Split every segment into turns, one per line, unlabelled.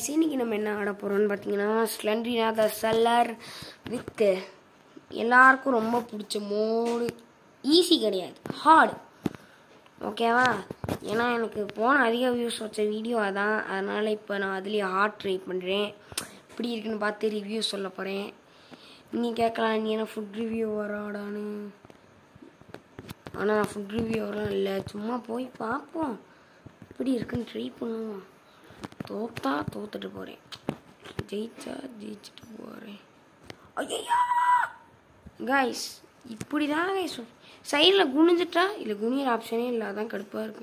இன்னைக்கு நம்ம என்ன ஆட போகிறோம்னு பார்த்தீங்கன்னா ஸ்லண்ட்ரினா த செல்லர் வித் எல்லாருக்கும் ரொம்ப பிடிச்ச மோடு ஈஸி கிடையாது ஹார்டு ஓகேவா ஏன்னா எனக்கு போன அதிக வியூஸ் வச்ச வீடியோ அதான் அதனால் இப்போ நான் அதுலேயே ஹார்ட் ட்ரை பண்ணுறேன் இப்படி இருக்குன்னு பார்த்து ரிவ்யூ சொல்ல போகிறேன் நீ கேட்கலாம் நீ என்ன ஃபுட் ரிவ்யூ வராடான்னு ஆனால் நான் ஃபுட் ரிவ்யூவெலாம் இல்லை சும்மா போய் பார்ப்போம் எப்படி இருக்குன்னு ட்ரை பண்ணுவோம் தோத்தா தோத்துட்டு போகிறேன் ஜெயிச்சா ஜெயிச்சுட்டு போகிறேன் ஐயா கைஸ் இப்படி தான் கைஸ் சைடில் குனிஞ்சிட்டா இல்லை குனியிற ஆப்ஷனே இல்லை அதான் கடுப்பாக இருக்கு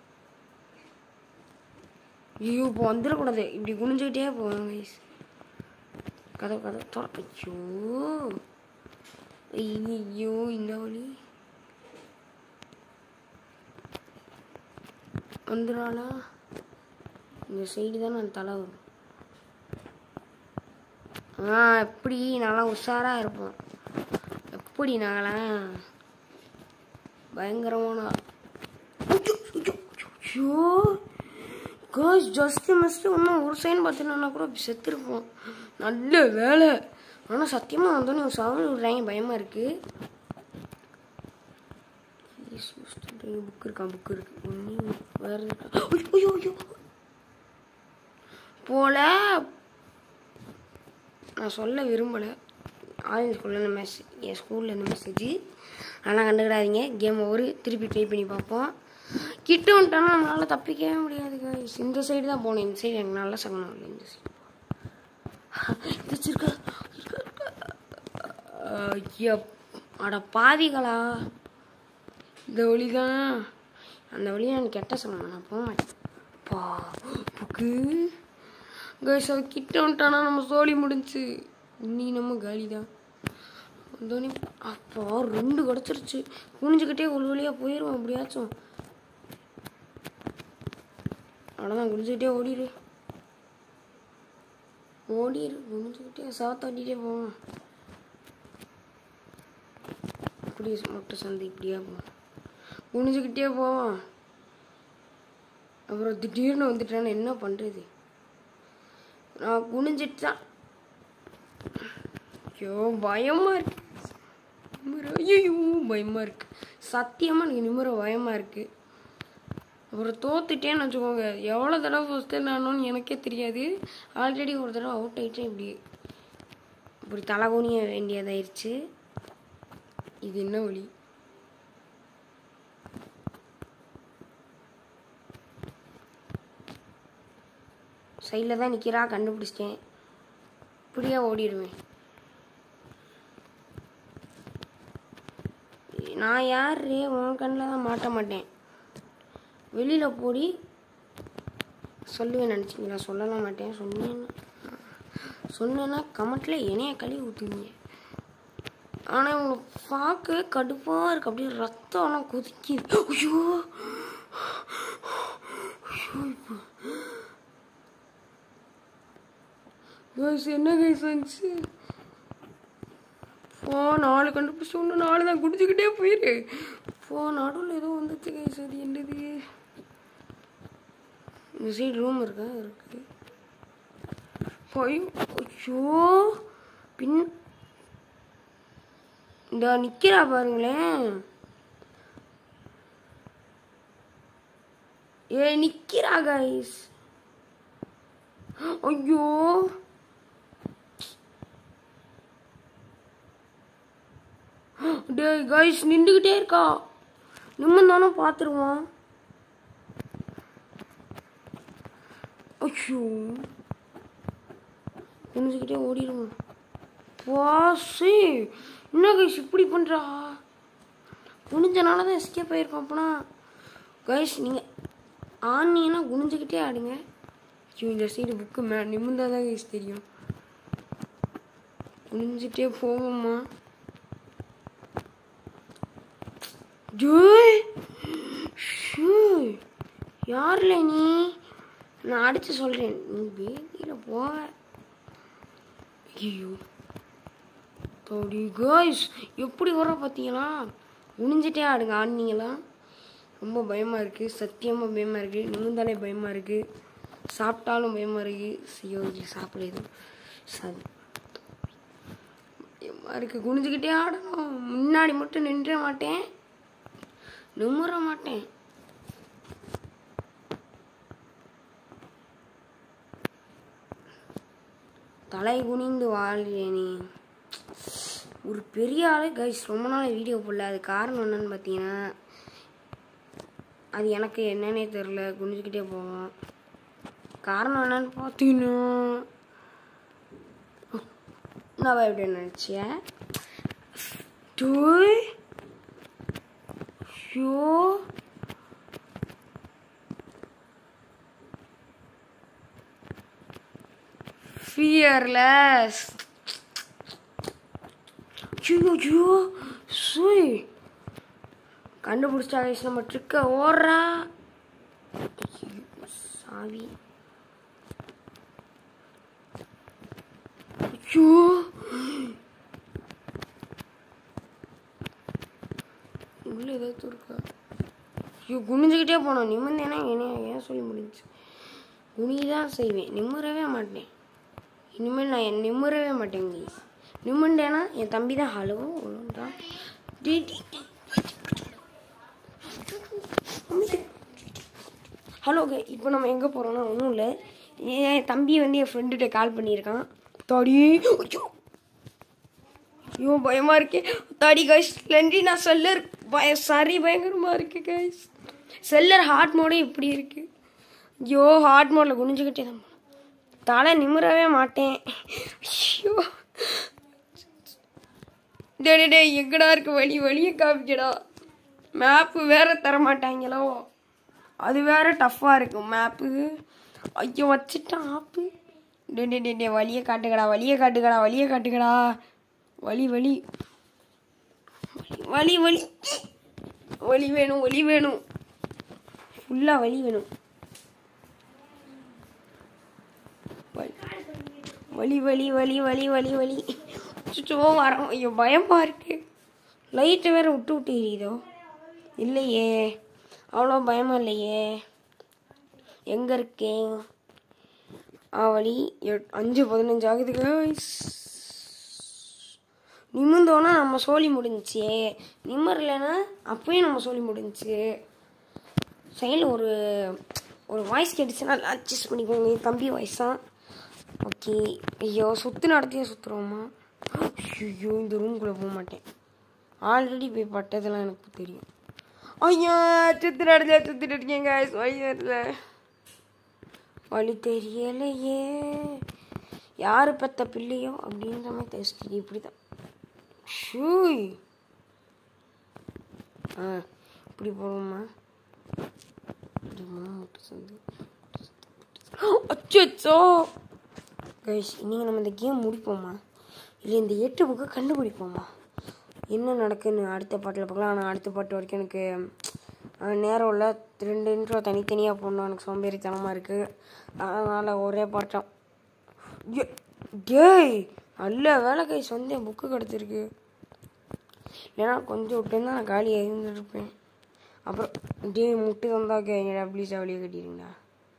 ஐயோ இப்போ வந்துடக்கூடாது இப்படி குனிஞ்சுக்கிட்டே போவேன் கைஸ் கதவு கதவு தொட ஐயோ ஐயோ இந்த வழி வந்துடுவாளா இந்த சைடு தான் நான் தலை வரும் ஆ எப்படி நல்லா உஷாராக இருப்போம் எப்படி நாங்களாம் பயங்கரமான ஐயோ கேர்ள்ஸ் ஜஸ்ட் மிஸ்ட்டு இன்னும் ஒரு சைன் பார்த்தீங்கன்னா கூட செத்துருப்போம் நல்ல வேலை ஆனால் சத்தியமாக வந்தோன்னே சவுண்ட் விடுறாங்க பயமாக இருக்குது புக் இருக்கான் புக் இருக்கு ஒன்று வேறு இருக்கா ஐயோ ஐயோ போல நான் சொல்ல விரும்பலை ஆரஞ்சு ஸ்கூலில் இந்த மெசேஜ் என் ஸ்கூலில் இந்த மெசேஜ் அதெல்லாம் கண்டுக்கிடாதீங்க கேம் ஒரு திருப்பி ட்ரை பண்ணி பார்ப்போம் கிட்ட வந்துட்டோன்னா நம்மளால் தப்பிக்கவே முடியாது guys. இந்த சைடு தான் போகணும் இந்த சைடு எனக்கு நல்லா சகனம் இல்லை இந்த சைடு இருக்கா ஐயா அட பாதிகளா இந்த வழி தான் அந்த வழியை எனக்கு கெட்ட சகனம் நான் போக மாட்டேன் பா புக்கு கைஸ் அது கிட்ட வந்துட்டானா நம்ம சோழி முடிஞ்சு இன்னி நம்ம காலி தான் வந்தோடனே அப்போ ரெண்டு கிடச்சிருச்சு குனிஞ்சுக்கிட்டே ஒரு வழியாக போயிடுவோம் எப்படியாச்சும் அவ்வளோதான் குனிஞ்சுக்கிட்டே ஓடிடு ஓடிடு குனிஞ்சுக்கிட்டே சாத்தாட்டிகிட்டே போவோம் இப்படி மொட்டை சந்தை இப்படியா போவோம் குனிஞ்சுக்கிட்டே போவோம் அப்புறம் திடீர்னு வந்துட்டான்னு என்ன பண்ணுறது நான் குனிஞ்சிட்டு தான் ஐயோ பயமா இருக்கு நிமிர ஐயோ பயமா இருக்கு சத்தியமா எனக்கு நிமிர பயமா இருக்கு அப்புறம் தோத்துட்டேன்னு வச்சுக்கோங்க எவ்வளோ தடவை ஃபஸ்ட்டு நானும் எனக்கே தெரியாது ஆல்ரெடி ஒரு தடவை அவுட் ஆகிட்டேன் இப்படி இப்படி தலகுனிய வேண்டியதாயிருச்சு இது என்ன வழி சைடில் தான் நிற்கிறா கண்டுபிடிச்சிட்டேன் இப்படியே ஓடிடுவேன் நான் யார் உன் கண்ணில் தான் மாட்ட மாட்டேன் வெளியில் போடி சொல்லுவேன் நினச்சிங்களா சொல்லலாம் மாட்டேன் சொன்னேன்னா சொன்னேன்னா கமெண்ட்டில் என்னைய கழுவி ஊற்றுவீங்க ஆனால் இவங்க பார்க்கவே கடுப்பாக இருக்கு அப்படியே ரத்தம் ஆனால் கொதிக்குது ஐயோ ஐயோ இப்போ கைஸ் என்ன கைஸ் வந்துச்சு போ நாலு கண்டுபிடிச்சி ஒன்று நாலு தான் குடிச்சுக்கிட்டே போயிரு போ நடுவில் ஏதோ வந்துச்சு கைஸ் அது என்னது இந்த சைடு ரூம் இருக்கா இருக்கு போய் ஐயோ பின் இந்த நிக்கிறா பாருங்களேன் ஏ நிக்கிறா கைஸ் ஐயோ டேய் கைஸ் நின்றுக்கிட்டே இருக்கா நிம்மந்தானே பார்த்துருவான் ஐயோ குனிஞ்சுக்கிட்டே ஓடிடுவோம் வாசி என்ன கைஸ் இப்படி பண்ணுறா குனிஞ்சனால தான் எஸ்கேப் ஆயிருக்கோம் அப்பனா கைஸ் நீங்கள் ஆனீங்கன்னா குனிஞ்சுக்கிட்டே ஆடுங்க ஐயோ இந்த சைடு புக்கு மே நிமிர்ந்தாதான் தான் கைஸ் தெரியும் குனிஞ்சிட்டே போவோம்மா ஜோய் ஷூய் யார்ல நீ நான் அடிச்சு சொல்கிறேன் நீ பேதியில் போவ ஐயோ தோடி காய்ஸ் எப்படி வர பார்த்தீங்களா குனிஞ்சிட்டே ஆடுங்க ஆடினீங்களா ரொம்ப பயமாக இருக்குது சத்தியமாக பயமாக இருக்குது நிமிந்தாலே பயமாக இருக்குது சாப்பிட்டாலும் பயமாக இருக்கு ஐயோ இது சாப்பிட எதுவும் சரி பயமாக இருக்கு குனிஞ்சுக்கிட்டே ஆடணும் முன்னாடி மட்டும் நின்ற மாட்டேன் நிமிர மாட்டேன் தலை குனிந்து வாழ்றேனே ஒரு பெரிய ஆளு கைஸ் ரொம்ப நாள் வீடியோ போடல அது காரணம் என்னன்னு பார்த்தீங்கன்னா அது எனக்கு என்னன்னே தெரில குனிஞ்சுக்கிட்டே போவோம் காரணம் என்னன்னு பார்த்தீங்கன்னா நான் எப்படி நினச்சேன் டூய் ஷோ ஃபியர்லெஸ் ஐயோ ஐயோ சுய் கண்டுபிடிச்சா கைஸ் நம்ம ட்ரிக்கை ஓடுறா சாவி ஐயோ உள்ள ஏதாச்சும் இருக்கா ஐயோ குனிஞ்சுக்கிட்டே போனோம் நிமிந்தேனா என்ன ஏன் சொல்லி முடிஞ்சு குனிதான் செய்வேன் நிம்மறவே மாட்டேன் இனிமேல் நான் என் நிம்மறவே மாட்டேன் கைஸ் நிமிண்டேனா என் தம்பி தான் ஹலோ ஒழுங்கா ஹலோ இப்போ நம்ம எங்கே போகிறோம்னா ஒன்றும் இல்லை என் தம்பி வந்து என் ஃப்ரெண்டுகிட்ட கால் பண்ணியிருக்கான் தாடி ஐயோ ஐயோ பயமாக இருக்கே தாடி கைஸ் நன்றி நான் செல்லர் பய சரி பயங்கரமாக இருக்கு கைஸ் செல்லர் ஹார்ட் மோடே இப்படி இருக்கு ஐயோ ஹார்ட் மோடில் குனிஞ்சுக்கிட்டே தான் போகணும். தலை நிமிரவே மாட்டேன் ஐயோ டே டே, டே எங்கடா இருக்கு வழி வழியை காமிக்கடா மேப்பு வேற தர மாட்டாங்களோ அது வேற டஃப்பாக இருக்கும் மேப்பு ஐயோ வச்சுட்டான் ஆப்பு டே டே டே டே வழியை காட்டுக்கடா வழியை காட்டுக்கடா வழியை காட்டுக்கடா வழி வழி வழி வழி வழி வேணும் வழி வேணும் ஃபுல்லாக வழி வேணும் வலி வலி வலி வலி வலி வலி சுச்சோ வரோம் ஐயோ பயமா இருக்கு லைட்டு வேற விட்டு விட்டு எரியுதோ இல்லையே அவ்வளோ பயமா இல்லையே எங்கே இருக்கேன் ஆ வழி எட்- அஞ்சு பதினஞ்சு ஆகுது guys. நிமிர்ந்தோன்னா நம்ம சோலி முடிஞ்சுச்சு நிம்மறலைன்னா அப்பயும் நம்ம சோலி முடிஞ்சுச்சு சைடில் ஒரு ஒரு வாய்ஸ் கேட்டுச்சுன்னா அட்ஜஸ்ட் பண்ணிக்கோங்க என் தம்பி வாய்ஸ் தான் ஓகே ஐயோ சுற்று நடத்தியே சுற்றுறோமா ஐயோ இந்த ரூம்குள்ளே போக மாட்டேன் ஆல்ரெடி போய் பட்டதெல்லாம் எனக்கு தெரியும் ஐயோ சுற்று நடத்தியா சுற்றிட்டு இருக்கேங்க வயசில் வழி தெரியலையே யார் பெத்த பிள்ளையோ அப்படின்ற மாதிரி தெரிஞ்சு இப்படி தான் ஷூய் ஆ இப்படி போவோமா இப்படி போனா மட்டும் சேர்ந்து அச்சோ கைஸ் இன்னைக்கு நம்ம இந்த கேம் முடிப்போமா இல்லை இந்த எட்டு புக்கை கண்டுபிடிப்போமா என்ன நடக்குன்னு அடுத்த பாட்டில் பார்க்கலாம் ஆனால் அடுத்த பாட்டு வரைக்கும் எனக்கு அஹ், நேரம் இல்லை ரெண்டு இன்ட்ரோ தனித்தனியாக போடணும் எனக்கு சோம்பேறித்தனமாக இருக்குது அதனால் ஒரே பாட்டம் ஏ- டேய் நல்ல வேலை கைஸ் வந்து என் புக்கு கிடச்சிருக்கு இல்லைன்னா கொஞ்சம் விட்டுருந்தா நான் காலியாக இருந்துருப்பேன் அப்புறம் டே முட்டு தந்தாக்க என்னடா ப்ளீஸாக வெளியே கட்டிடுங்கடா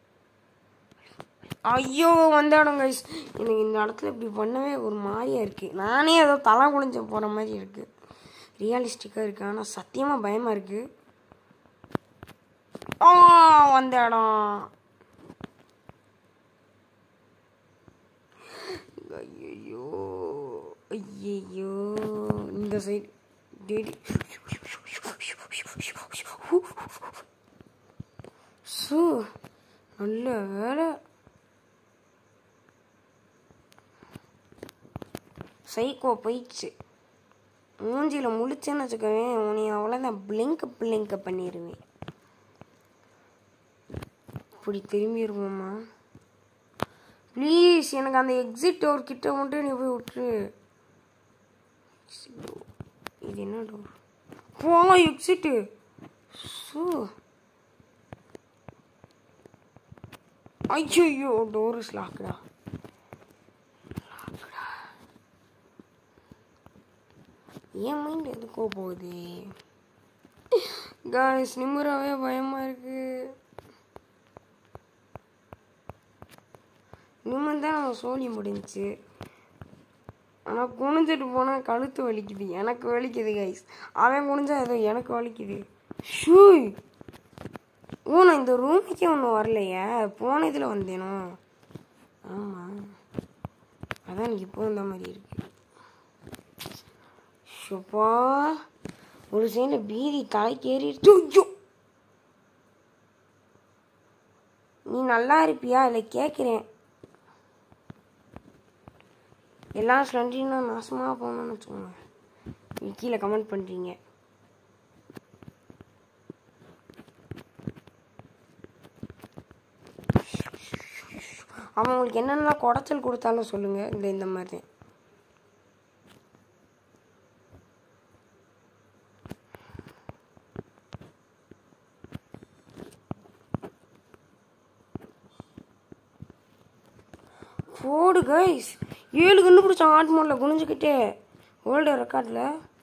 ஐயோ வந்த இடம் கைஸ் எனக்கு இந்த இடத்துல இப்படி பண்ணவே ஒரு மாதிரியா இருக்குது நானே ஏதோ தலை குளிஞ்ச போகிற மாதிரி இருக்குது ரியலிஸ்டிக்காக இருக்குது ஆனால் சத்தியமாக பயமாக இருக்குது ஆ வந்த இடம் ஐயோ ஐயோ இந்த சைடு டேடி சு நல்ல வேலை சைக்கோ போயிடுச்சு மூஞ்சியில் முழிச்சேன்னு வச்சுக்கவேன் உன்னை அவ்வளோதான் பிளிங்க் பிளிங்க் பண்ணிடுவேன் இப்படி திரும்பிடுவோமா ப்ளீஸ் எனக்கு அந்த எக்ஸிட் டோர் கிட்ட மட்டும் நீ போய் விட்டுரு Exit door. இது என்ன டோர் போங்க எக்ஸிட்டு ஸோ ஐயோ டோர் இஸ் லாக்டா என் மைண்ட் எதுக்கோ போகுது காய்ஸ் நிம்மராவே பயமா இருக்கு நிமிர்ந்து தான் நம்ம சோழி முடிஞ்சுச்சு ஆனால் குனிஞ்சிட்டு போனால் கழுத்து வலிக்குது எனக்கு வலிக்குது கைஸ் அவன் குனிஞ்சா ஏதோ எனக்கு வலிக்குது ஷூ ஓ நான் இந்த ரூமுக்கே ஒன்றும் வரலையே போன இதில் வந்தேனோ ஆமாம் அதான் எனக்கு இப்போ இந்த மாதிரி இருக்கு ஷப்பா ஒரு சைடில் பீதி தலைக்கு ஏறிடுச்சு ஐயோ நீ நல்லா இருப்பியா இல்லை கேட்குறேன் எல்லாம் ஸ்லண்டினா நாசமாக போகணும்னு வச்சுக்கோங்க நீ கீழே கமெண்ட் பண்ணுறீங்க அவன் உங்களுக்கு என்னென்னலாம் குடைச்சல் கொடுத்தாலும் சொல்லுங்கள் இந்த இந்த மாதிரி தான் போடு கைஸ் ஏழு கண்ணு பிடிச்சான் ஆட் மோடில் குனிஞ்சுக்கிட்டே வேர்ல்டு ரெக்கார்டில்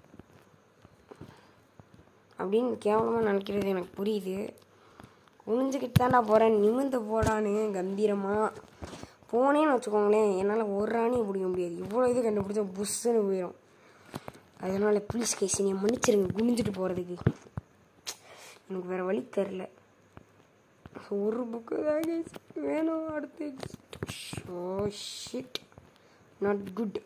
அப்படின்னு கேவலமாக நினைக்கிறது எனக்கு புரியுது குனிஞ்சுக்கிட்டு தான்டா போகிறேன் நிமிந்து போடான்னு கம்பீரமாக போனேன்னு வச்சுக்கோங்களேன் என்னால் ஒரு ராணி பிடிக்க முடியாது இவ்வளோ இது கண்டுபிடிச்சா புஷ்ஷுன்னு போயிடும் அதனால் ப்ளீஸ் கைஸ் நீ மன்னிச்சிருங்க குனிஞ்சிட்டு போகிறதுக்கு எனக்கு வேறு வழி தெரில ஒரு புக்கு தான் கைஸ் வேணும் அடுத்து ஷோ ஷிட் நாட் குட்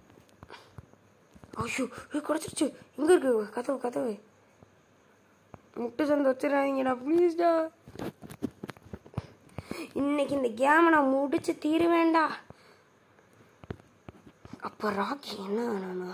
ஐயோ குறைச்சிருச்சு எங்கே இருக்கு கதவு கதவு முட்டை சந்து வச்சிடாதீங்கடா ப்ளீஸ்டா இன்னைக்கு இந்த கேமை நான் முடிச்சு தீருவேண்டா அப்போ ராக்கி என்ன ஆனானா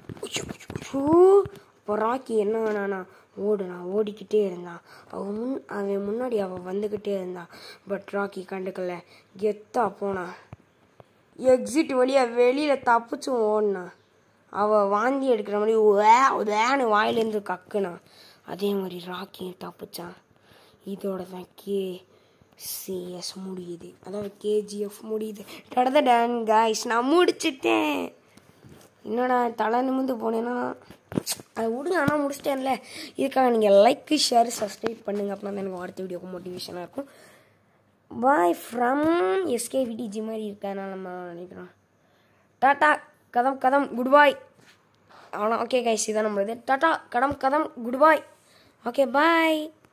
அப்போ ராக்கி என்ன ஆனானா ஓடுனான் ஓடிக்கிட்டே இருந்தான் அவன் முன் அவன் முன்னாடி அவன் வந்துக்கிட்டே இருந்தான் பட் ராக்கி கண்டுக்கல கெத்தா போனான் எக்ஸிட் வழியாக வெளியில் தப்பிச்சும் ஓடினான் அவள் வாந்தி எடுக்கிற மாதிரி வே வேன்னு வாயிலேருந்து கக்குனான் அதே மாதிரி ராக்கியும் தப்பிச்சான் இதோட தான் கே சிஎஸ் முடியுது அதாவது கேஜிஎஃப் முடியுது டடத டன் காய்ஸ் நான் முடிச்சிட்டேன் என்னடா தலை நிமிந்து போனேன்னா அதை விடுங்க ஆனால் முடிச்சிட்டேன்ல இதுக்காக நீங்கள் லைக்கு ஷேர் சப்ஸ்கிரைப் பண்ணுங்க அப்படின்னா தான் எனக்கு அடுத்த வீடியோக்கு மோட்டிவேஷனாக இருக்கும் பாய் ஃப்ரம் எஸ்கே விடிஜி மாதிரி இருக்கனால நம்ம நினைக்கிறோம் டாட்டா கதம் கதம் குட் பாய் அவ்வளோ ஓகே கைஸ் இதான் நம்மளது டாட்டா கடம் கதம் குட் பாய் ஓகே பாய்